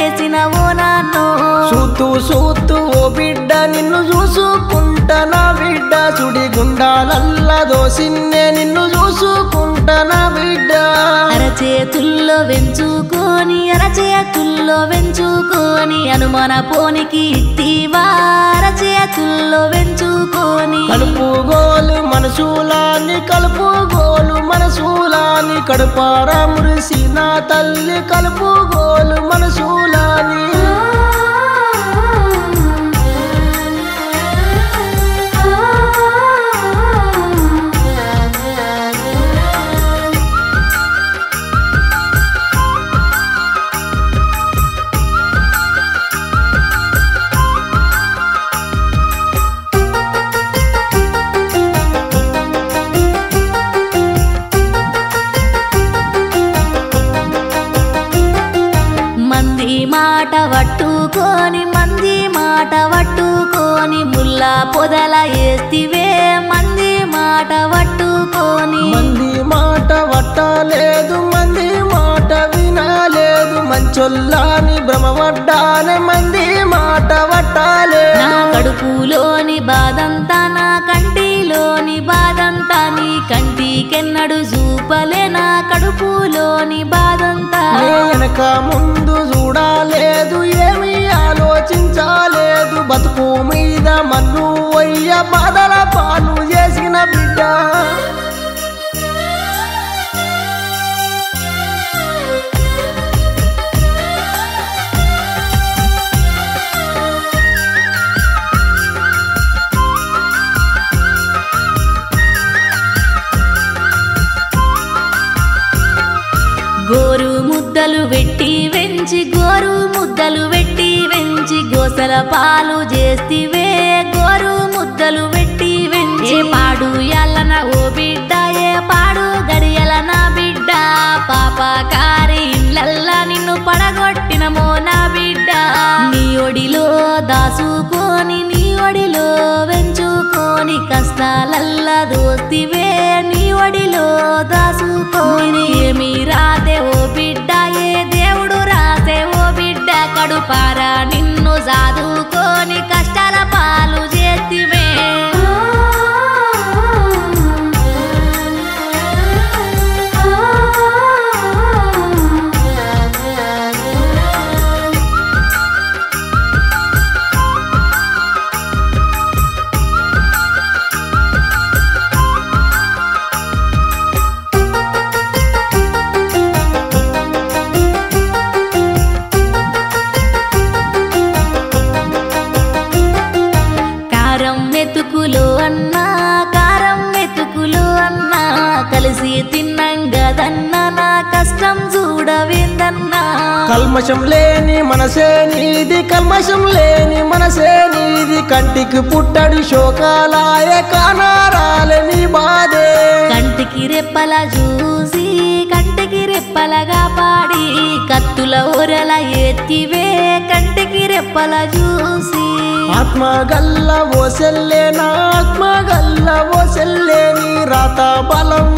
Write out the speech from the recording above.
చేసిన ఓ నాన్నో సూతు సూతు ఓ బిడ్డ నిన్ను చూసుకుంటా నా బిడ్డ సుడి గుండాలల్ల దోసిన్నే నిన్ను చూసుకుంటా నా బిడ్డ అరచేతుల్లో వెంచుకొని అరచేతుల్లో వెంచుకొని అనుమాన పోనికి ఇత్తివా అరచేతుల్లో వెంచుకొని కలుపు గోలు మనసులాని కలుపు గోలు మనసులాని కడుపార మురిసి నా తల్లి కలుపు గోలు మనసులాని మంది మాట పట్టుకొని మంది మాట పట్టుకొని ముల్లా పొదల ఏస్తివే మంది మాట పట్టుకొని మంది మాట వట్టలేదు మంది మాట వినలేదు మంచొల్లాని భ్రమపడ్డానే మంది మాట వట్టలేదు నా కడుపులోని బాధంతా నా కంటిలోని బాధంతా నీ కంటికెన్నడు చూపలే నా కడుపులోని బాధంతా నే వెనక ముందు చూడలేదు ఏమీ ఆలోచించలేదు బతుకు మీద మన్ను వయ్య బాధల పాలు చేసిన బిడ్డ గోరు ముద్దలు వెట్టి వెంచి గోరు ముద్దలు వెట్టి వెంచి గోసల పాలు చేస్తివే గోరు ముద్దలు వెట్టి వెంచి ఏ పాడు ఎల్లన ఓ బిడ్డ ఏ పాడు గడియల నా బిడ్డ పాపకారి ఇళ్ళల్లా నిన్ను పడగొట్టినమో నా బిడ్డ నీ ఒడిలో దాసుకొని నీ ఒడిలో వెంచుకొని కష్టాలల్లా దోస్తివే నీ ఒడిలో దాసుకొని ఏమి రాతే ఓ బిడ్డ ఏ దేవుడు రాసే ఓ బిడ్డ కడుపారా నిన్ను సాదుకొని కష్టాల పాలు చేతివే కారం మెతుకులు అన్నా కారం మెతుకులు అన్నా కలిసి తిన్నాం గదన్నా నా కష్టం చూడవేందన్నా కల్మషం లేని మనసే నీది కల్మషం లేని మనసే నీది కంటికి పుట్టడు శోకాలాయ కానారాలే నీ బాధే కంటికి రెప్పల చూసి కంటికి రెప్పలగా పాడి కత్తుల ఒరల ఎత్తివే కంటికి రెప్పల చూసి ఆత్మ గల్ల ఓ సెల్లే నా ఆత్మ గల్ల ఓ సెల్లే నీ రాత బలం